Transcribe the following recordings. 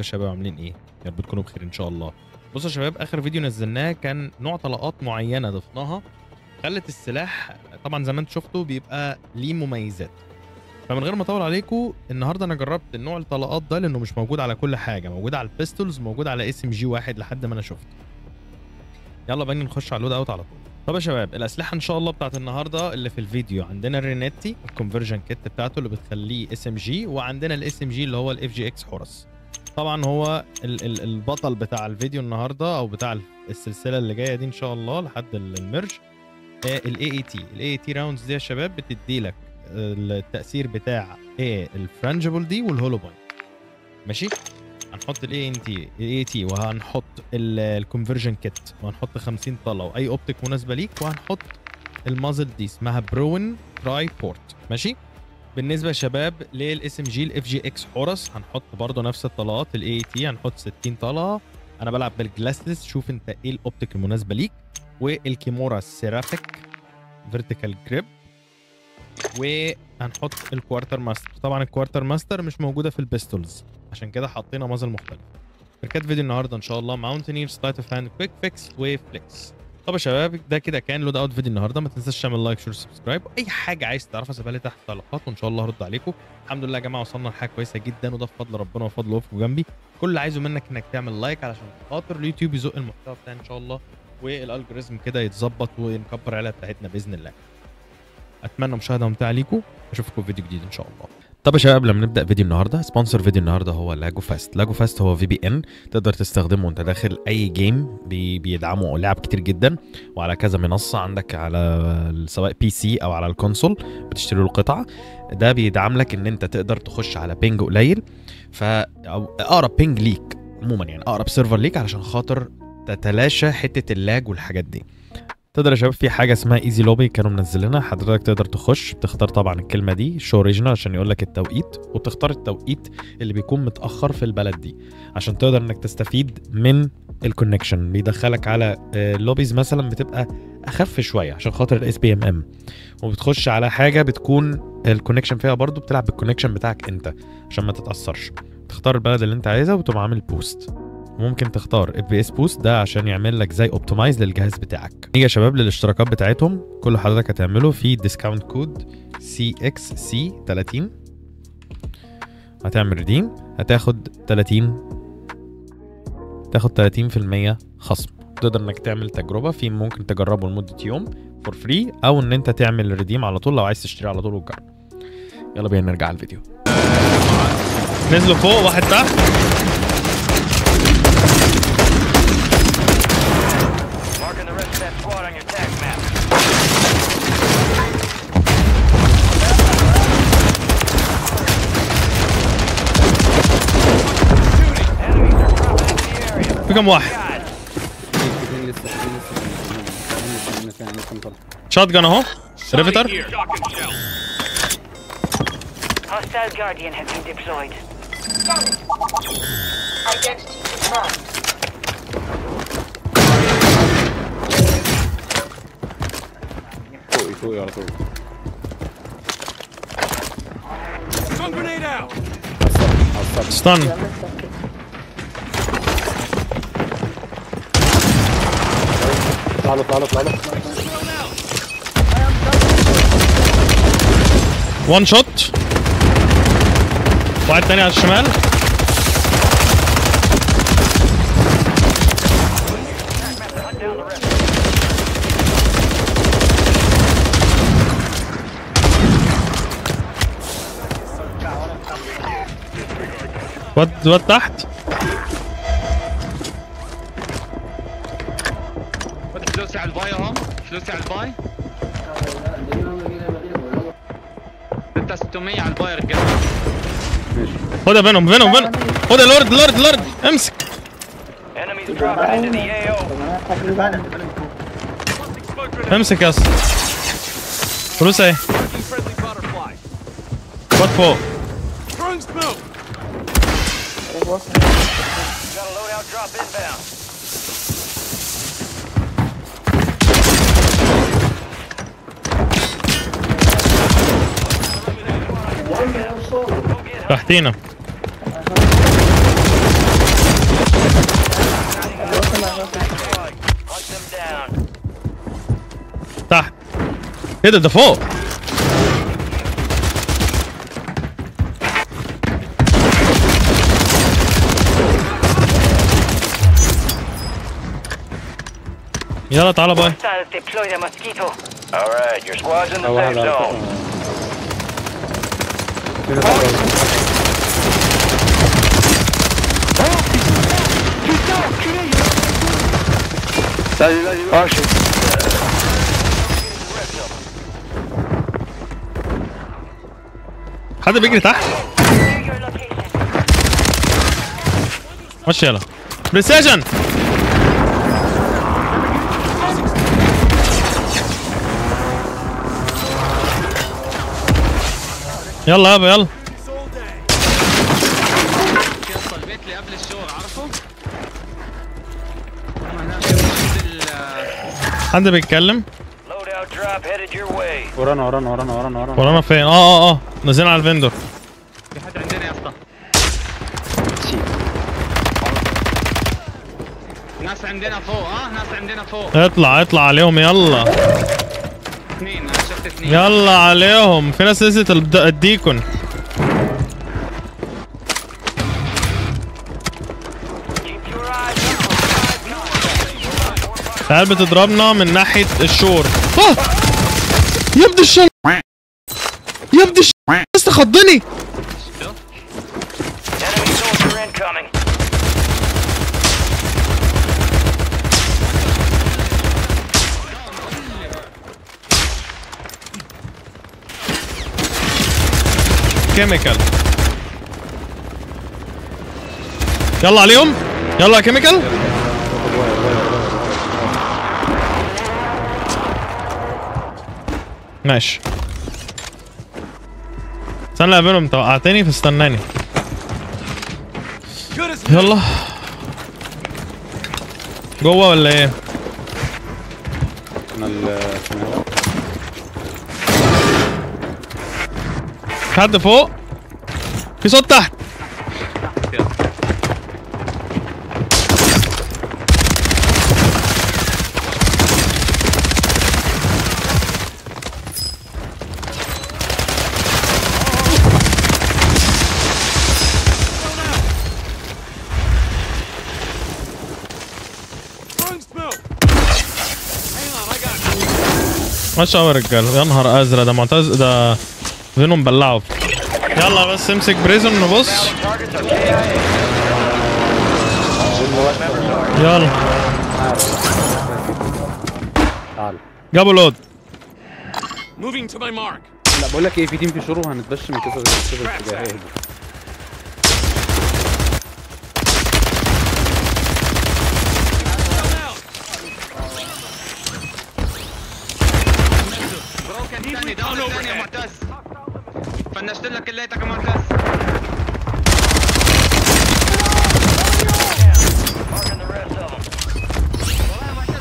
يا شباب عاملين ايه يا رب تكونوا بخير ان شاء الله بصوا يا شباب اخر فيديو نزلناه كان نوع طلقات معينه ضفناها خلت السلاح طبعا زي ما انتم شفتوا بيبقى ليه مميزات فمن غير ما اطول عليكم النهارده انا جربت النوع الطلقات ده لانه مش موجود على كل حاجه موجود على البيستولز موجود على اس ام جي واحد لحد ما انا شفت يلا بينا نخش على اللود اوت على طول طب يا شباب الاسلحه ان شاء الله بتاعت النهارده اللي في الفيديو عندنا الرينيتي الكونفرجن كيت بتاعته اللي بتخليه اس ام جي وعندنا الاس ام جي اللي هو الاف جي اكس حورس طبعا هو ال ال البطل بتاع الفيديو النهارده او بتاع السلسله اللي جايه دي ان شاء الله لحد الميرج الاي اي تي الاي اي تي راوندز دي يا شباب بتدي لك التاثير بتاع ايه الفرنجبل دي والهولو بوينت ماشي هنحط الاي ان تي الاي تي وهنحط الكونفرجن كيت وهنحط 50 طله واي اوبتيك مناسبه ليك وهنحط المازل دي اسمها بروين تراي بورت ماشي بالنسبه يا شباب للاس ام جي الاف جي اكس حورس هنحط برضه نفس الطلقات الاي تي هنحط 60 طلقه انا بلعب بالجلاسلس شوف انت ايه الاوبتيك المناسبه ليك والكيمورا سيرافيك فيرتيكال جريب وهنحط الكوارتر ماستر طبعا الكوارتر ماستر مش موجوده في البيستولز عشان كده حطينا مازل مختلف تركات فيديو النهارده ان شاء الله ماونتينير سلايت اوف هاند كويك فيكس وفليكس طب يا شباب ده كده كان لود اوت فيديو النهارده ما تنساش تعمل لايك شير سبسكرايب واي حاجه عايز تعرفها سيبها لي تحت في التعليقات وان شاء الله هرد عليكم الحمد لله يا جماعه وصلنا لحاجه كويسه جدا وده بفضل ربنا وفضل وقفكم جنبي كل اللي عايزه منك انك تعمل لايك علشان خاطر اليوتيوب يزق المحتوى بتاعنا ان شاء الله والالجوريزم كده يتظبط ونكبر العيله بتاعتنا باذن الله اتمنى مشاهده ممتعه ليكم اشوفكم في فيديو جديد ان شاء الله طب يا شباب قبل ما نبدا فيديو النهارده سبونسر فيديو النهارده هو لاجو فاست لاجو فاست هو في بي ان تقدر تستخدمه وانت داخل اي جيم بي بيدعموا لعب كتير جدا وعلى كذا منصه عندك على سواء بي سي او على الكونسول بتشتري له قطعه ده بيدعم لك ان انت تقدر تخش على بينج قليل ف أو اقرب بينج ليك عموما يعني اقرب سيرفر ليك علشان خاطر تتلاشى حته اللاج والحاجات دي تقدر يا شباب في حاجه اسمها ايزي لوبي كانوا منزلينها حضرتك تقدر تخش بتختار طبعا الكلمه دي شو اوريجينال عشان يقول لك التوقيت وتختار التوقيت اللي بيكون متاخر في البلد دي عشان تقدر انك تستفيد من الكونكشن بيدخلك على لوبيز مثلا بتبقى اخف شويه عشان خاطر الاس بي ام ام وبتخش على حاجه بتكون الكونكشن فيها برضو بتلعب بالكونكشن بتاعك انت عشان ما تتاثرش تختار البلد اللي انت عايزها وتقوم عامل بوست ممكن تختار اف بي اس بوست ده عشان يعمل لك زي اوبتمايز للجهاز بتاعك نيجي يا شباب للاشتراكات بتاعتهم كل حضرتك هتعمله في ديسكاونت كود سي اكس سي 30 هتعمل ريديم هتاخد 30 تاخد 30% خصم تقدر انك تعمل تجربه في ممكن تجربه لمده يوم فور فري او ان انت تعمل ريديم على طول لو عايز تشتري على طول وتجرب يلا بينا نرجع على الفيديو نزلوا فوق واحد تحت Marking the rest of that squad on your attack map. Enemies are dropping into the area. في كام واحد God, اثنين لسه اثنين لسه لسه لسه مطلع شوت جان اهو ريفتر Hostile Guardian has been deployed. Identity confirmed. فوقي فوقي على طول على السطح ستان اطلع له اطلع له اطلع له وان شوت واحد تاني على الشمال hunt down the rest. واد واد تحت فلوسي على الباي اهم فلوسي على الباي 600 على الباي يا رجاله خدها بينهم بينهم بينهم خدها لورد لورد لورد امسك Enemies dropping into the AO. امسك يا اسطى فلوس اهي واد فوق Got a loadout drop inbound. Go get 'em. تحتينا تحت ايه ده ده فوق يلا تعالى باي Hostiles deploy the mosquito. All right, your squad's in the أو safe واحد على zone. فكرة. كده طبعا. حد بيجري تحت Near your location. خش يلا بريسيجن يلا يابا يلا يوصل البيت اللي قبل الشغل عارفه؟ ما هناك ينزل آه، حد بيتكلم Loadout drop headed your way. ورانا ورانا ورانا ورانا ورانا ورانا فين اه اه اه نازلين على الفندور في حد عندنا يا اسطى ناس عندنا فوق اه ناس عندنا فوق اطلع اطلع عليهم يلا اثنين انا شفت اثنين يلا عليهم في ناس نزلت الد- الديكون Keep your eyes open. العيال بتضربنا من ناحية الشور آه! يا ابن الشن يا ابن الشن بس خضني Enemy soldier incoming. كيميكال يلا عليهم يلا يا كيميكال ماشي استنى اقابلهم انت وقعتني فاستناني يلا جوه ولا ايه؟ انا ال في حد فوق في صوت تحت ما شاء الله يا رجاله يا نهار ازرق ده معتز ده فينوم بلعه يلا بس امسك بريزون نبص Targets are KIA. يلا تعال جابوا لود لا بقول لك ايه في تيم في شروق هنتبش من كده كده الاتجاهيه دي بروكن ثاني داون ثاني يا معتز فنشت لك الليتك يا معتز Marking the rest of them.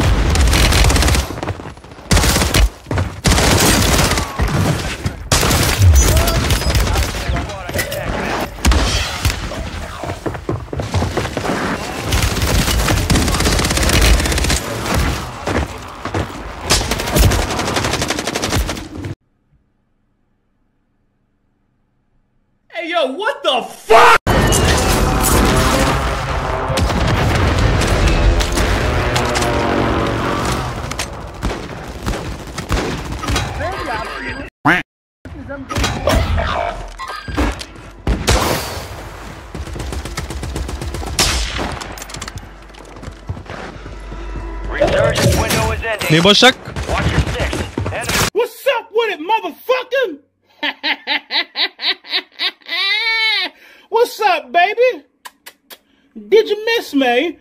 Resurgence window is ending. بيبوشك Watch your six. Enemy What's up with it, motherfucker? What's up, baby? Did you miss me?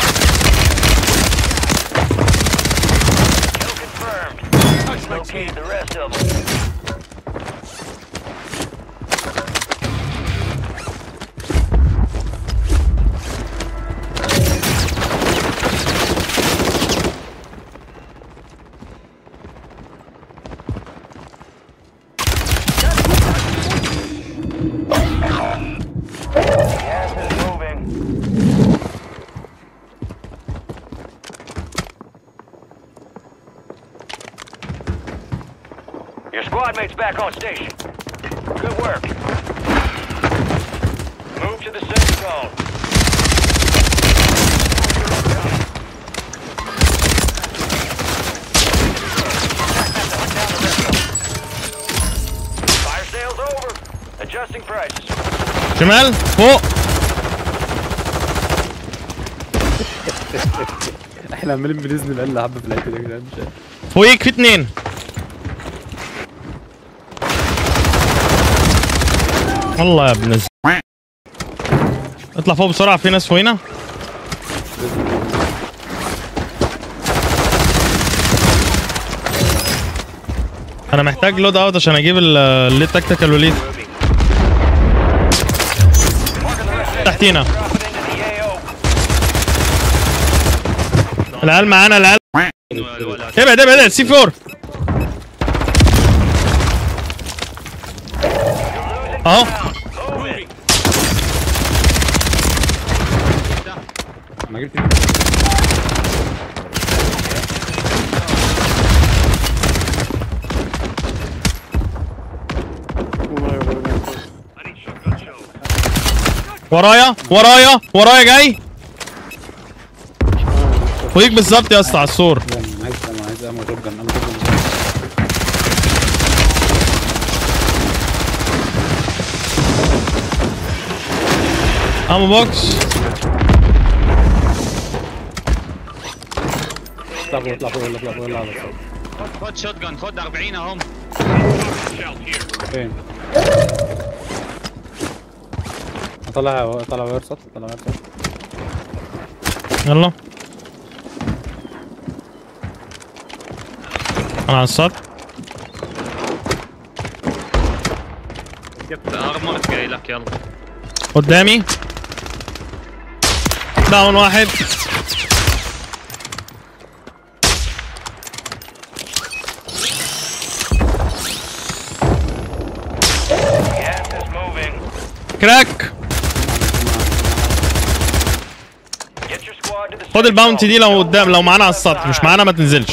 kill confirmed. Locate the rest of them. Gas is moving. Your squad mate's back on station. Good work. Move to the safe zone. Fire sale's over. Adjusting prices. شمال فوق احنا عمالين بنزن بقالنا حبه في الحته دي يا جدعان مش عارف. فوقيك في اتنين الله يا ابن الز- اطلع فوق بسرعة في ناس فوقينا انا محتاج لود اوت عشان اجيب ال- الليد تكتيكال وليد تحتينا Dropping into the AO. العيال معانا العيال الولد ابعد ابعد ابعد سي 4 اهو Move it. ما جبت ورايا ورايا ورايا جاي فوقيك بالظبط يا اسطى على السور انا عايز انا عايز امو توب جن امو توب جن امو بوكس اطلع فوق اطلع فوق اطلع فوق اطلع فوق خد خد شوت جن خد 40 اهم فين اطلع اطلع واير سطح اطلع واير سطح يلا انا على السطح جبت ارمر جاي لك يلا قدامي داون واحد Gas is moving. كراك Get your squad to the خد safe الباونتي zone. دي لو قدام لو معانا على السطح مش معانا ما تنزلش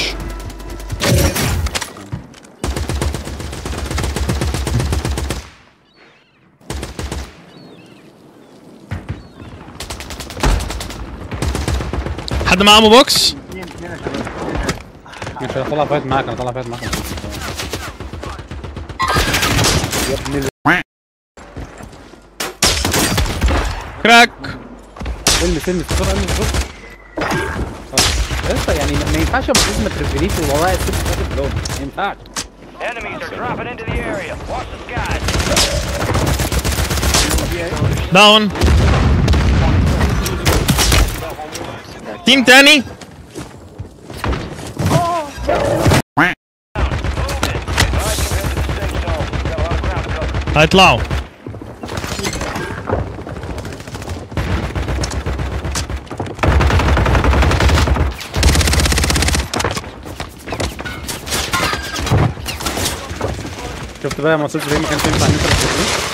حد معاه امو بوكس مش هطلع فايت معاك انا هطلع فايت معاك يا ابن ال- كراك المس المس بسرعه المس بسرعه يا اسطى يعني ما ينفعش ابقى اسمك ترفليت وورايا الست فاتت بلون ما ينفعش Enemies are dropping into the area. Watch the skies. داون تيم تاني هيطلعوا شفت بقى ما وصلتش ليه ما كانش ينفع ان انت ترفليت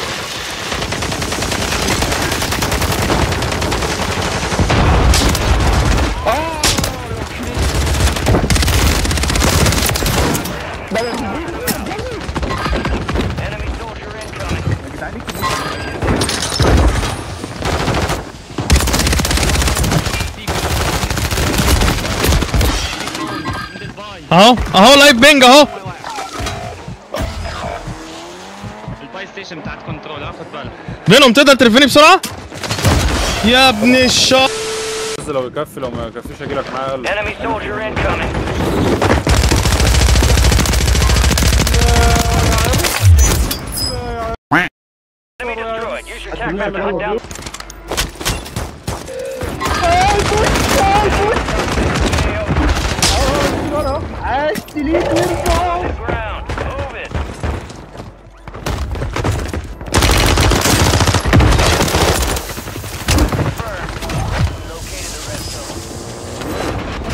Enemy soldier incoming. اهو اهو لايف بينج اهو الباي ستيشن بتاعت كنترول ها خد بالك بينهم تقدر ترفيني بسرعه يا ابن الشا لو يكفي لو ما يكفيش اجي لك معايا يلا Enemy soldier incoming. Enemy destroyed. Use your tac map to hunt down. Ground. Move it. Located the red zone.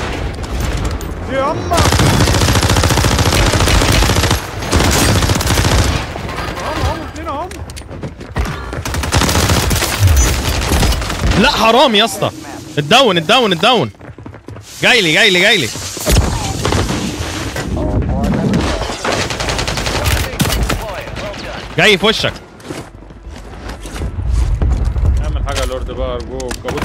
لا حرام يا اسطى الدون الدون الدون جاي لي جاي لي جاي لي جاي في وشك اعمل حاجه يا لورد بقى ارجوك ابص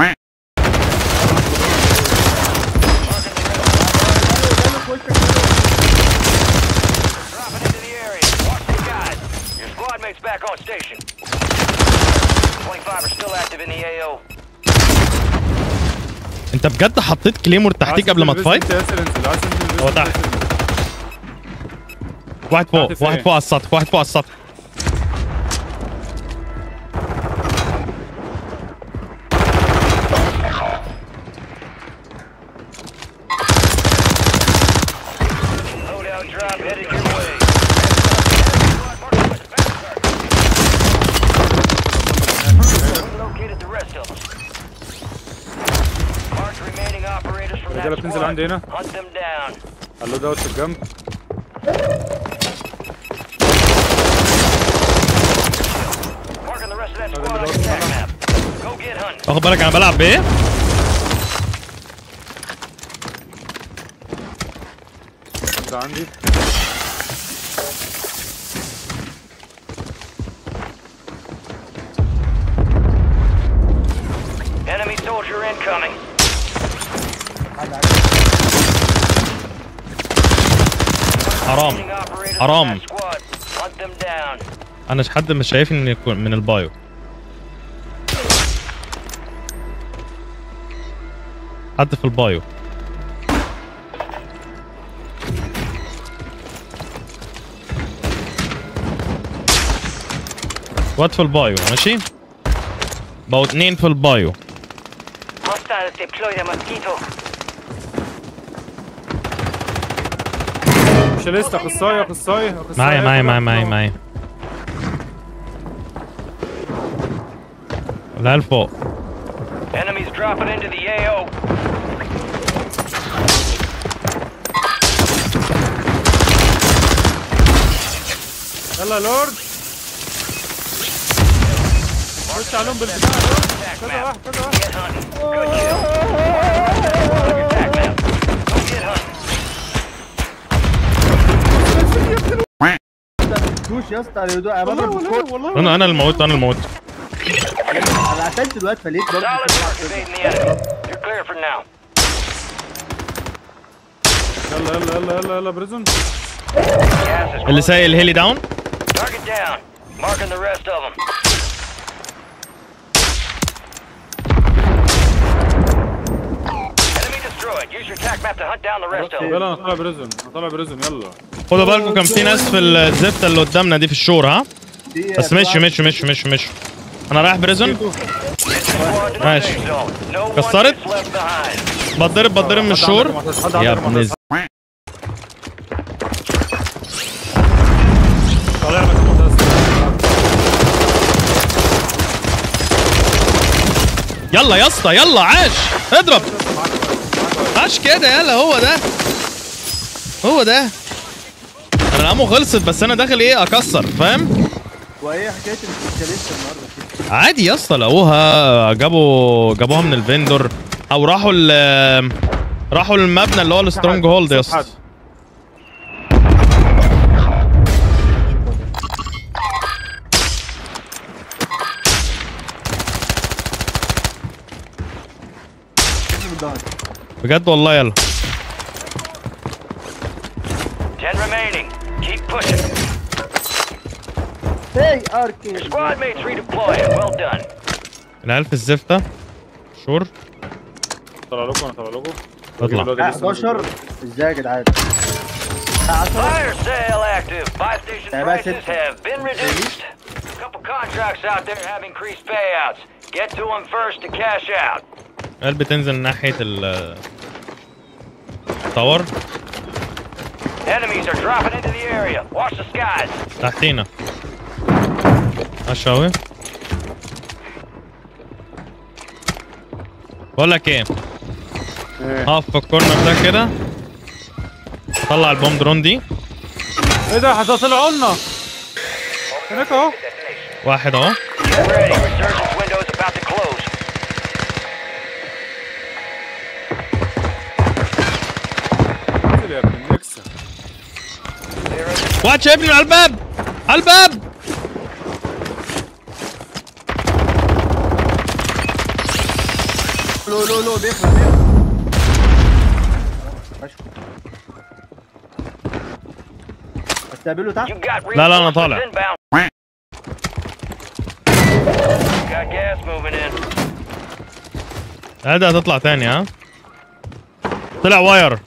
Dropping into the area. Watch the guys. Your squad mates back on station. 25 are still active in the AO. انت بجد حطيت كليمور تحتيك قبل ما تفايت انت ياسر انزل عايز تنزل البيت هو انت تحت. ياسر. واحد فوق تحت فين؟ واحد فوق على السطح واحد فوق على السطح Loadout drop headed your way. Located the rest of them. Mark remaining operators from الرجالة that بتنزل squad. عندي هنا. Hunt them down. اللود اوت في الجنب Marking the rest of that squad on your attack map. Go get hunting. واخد بالك انا بلعب بايه ده عندي Enemy soldier incoming. حرام Remaining operators حرام. from that squad. Hunt them down. انا مش حد مش شايفني من يكون- من البايو حد في البايو واد في البايو ماشي بقوا اتنين في البايو Hostiles deploy the mosquito. مش لسه اخصائي اخصائي اخصائي معايا معايا طلع. معايا معايا معايا العيال فوق Enemies dropping into the AO. يلا يا لورد خش عليهم بالبتاع يا لورد كذا واحد كذا واحد Get hunting. Good kill. On your attack map. Go get hunting. دوش يا اسطى الهدوء يا بابا والله والله والله انا انا اللي موت انا اللي موت انا قتلت الواد فليت برضه Solid work evading the enemy. You're clear for now. يلا يلا يلا يلا يلا بريزون Gas is اللي closing. سايق الهيلي داون Target down. Marking the rest of them. Enemy destroyed. Use your attack map to hunt down the rest of them. يلا انا طالع بريزون انا طالع بريزون يلا خدوا بالكم كان في ناس في الزفته اللي قدامنا دي في الشور ها بس مشوا مشوا مشوا مشوا مشوا انا رايح بريزون Squad to the ماشي. safe zone. No one كسرت؟ is left behind. بتضرب بتضرب من الشور يا ابن الز- طالع لك المعتز. يلا يا اسطى يلا عاش اضرب عاش كده يلا هو ده هو ده انا الامو خلصت بس انا داخل ايه اكسر فاهم وايه حكايه السبيشاليست النهارده كده عادي يا اسطى لقوها جابوا جابوها من الفندور او راحوا ال راحوا المبنى اللي هو السترونج هولد يا اسطى حد. بالظهر بجد والله يلا Ten remaining. Keep pushing. هي اركي Squad mates redeploying. Well done. العيال في الزفته شور طلع لكم انا طلع لكم اطلع. الواد اللي لسه 11 ازاي يا جدعان 10 Fire sale active. Buy station Yeah, that's prices it. have been reduced. A couple contracts out there have increased payouts. Get to them first to cash out. العيال بتنزل ناحيه ال التاور Enemies are dropping into the area. Watch the skies. تحتينا ماشي اوي بقول لك ايه هقف في الكورنر ده كده اطلع البوم درون دي ايه ده هتطلعوا لنا هناك اهو واحد اهو Get ready. Resurgence window is about to close. نزل يا ابن النكسه There is واحد شايفني على الباب على الباب لو لو لو بيخلع بيخلع فشخ. هتقابله تحت You got لا، لا، أنا طالع. reinforcements inbound. Got gas moving in. هذا هتطلع تاني ها طلع واير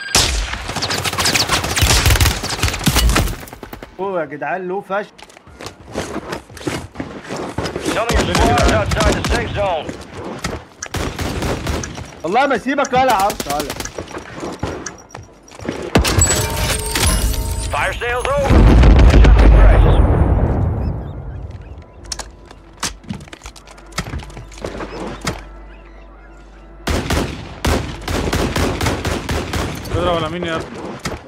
هو يا جدعان له فشخ Some of your squad is outside the safe zone. والله ما اسيبك ولا عرض ولا Fire sales over. Adjusting prices. تضرب ولا مين يا ابني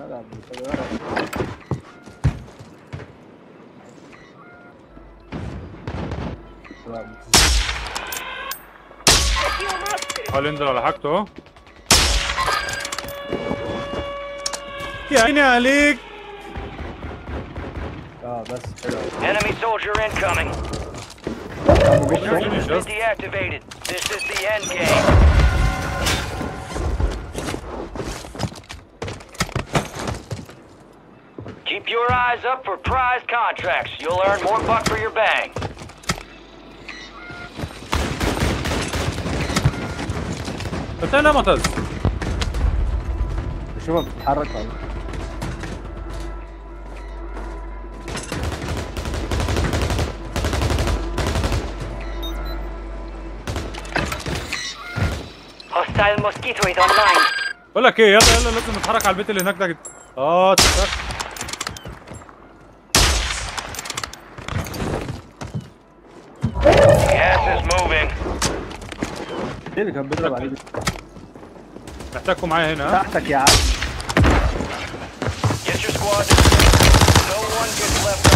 حاول ينزل على حاجته اهو يا عيني عليك اه بس حلو Enemy soldier incoming. فينيش يا اسطى. Deactivated. This is the end game. Keep your eyes up for prize contracts. You'll earn more buck for your bang. انت هنا معتز بشوفها بتتحرك ولا Hostile mosquito is online. بقول لك ايه يلا يلا لازم نتحرك على البيت اللي هناك ده اه اتفقنا Gas is moving. ايه اللي كان بيضرب عليه محتاجكم معايا هنا ها تحتك يا عم Get your squad to No one gets left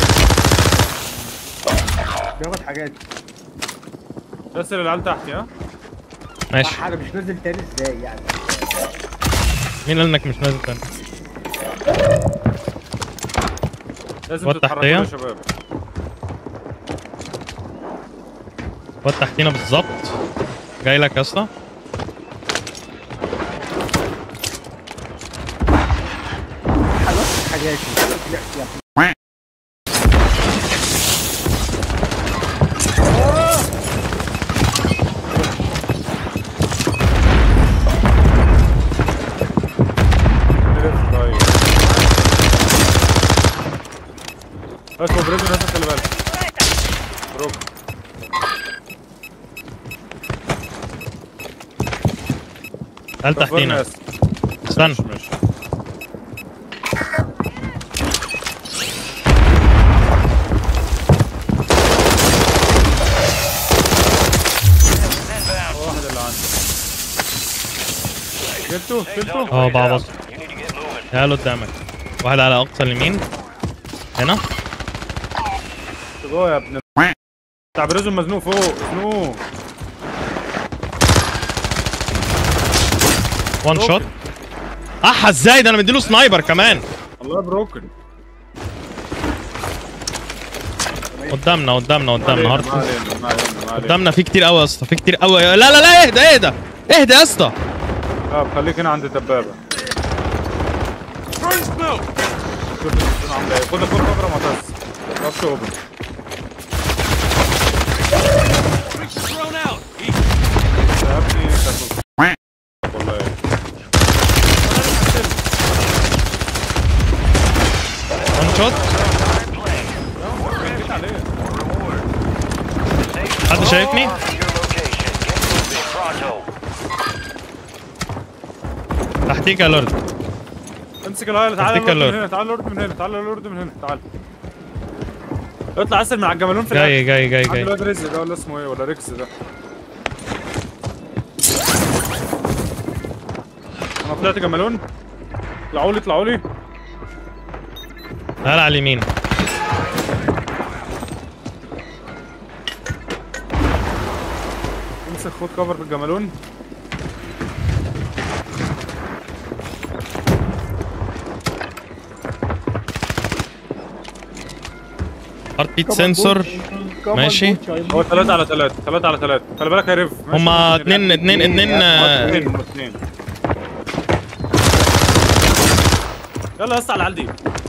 unclear. بياخد حاجات رسل العيال تحتي ها ماشي حاجه مش نازل تاني ازاي يعني مين قال انك مش نازل تاني لازم وات تتحركوا تحتية؟ يا شباب واد تحتينا بالظبط جاي لك يا اسطى حاجات حاجات يا لف طيب بس هو بريزن لازم خلي بالك بروك هل كفرنا تحتينا يس. استنى مش مش واحد اللي عندي جبته جبته اه بعبص You need to get moving. تعالوا قدامك واحد على اقصى اليمين هنا جوه يا ابن بتاع بريزون مزنوق فوق مزنوق وان شوت اح ازاي ده انا مديله سنايبر كمان الله بروكن قدامنا قدامنا قدامنا ما هارد علينا ما علينا ما علينا قدامنا في كتير قوي يا اسطى في كتير قوي لا لا لا اهدى اهدى اهدى يا اسطى اه خليك هنا عند الدبابه شوف الدكتور عامله ايه خد خد كفره معتز خش اوبن يا ابني كاتوس. والله وان شوت جيت عليه حد شايفني Your location. Get moving pronto. تحتيك يا لورد امسك الهايل تعالى افتكر لورد لورد. من هنا تعالى لورد من هنا تعالى لورد من هنا تعالى اطلع اسل من على الجمالون في جاي جاي جاي عند جاي الواد رزق ده ولا اسمه ايه ولا ريكس ده انا طلعت جمالون اطلعوا لي اطلعوا لي تعال على اليمين امسك خد كفر في الجمالون هارت بيت سنسور ماشي. هو 3 على 3 3 على 3 خلي بالك هيرف ماشي، هما ممكن اتنين يلعب. اتنين اتنين آه، اتنين هما اتنين يلا يا اسطى على العيال دي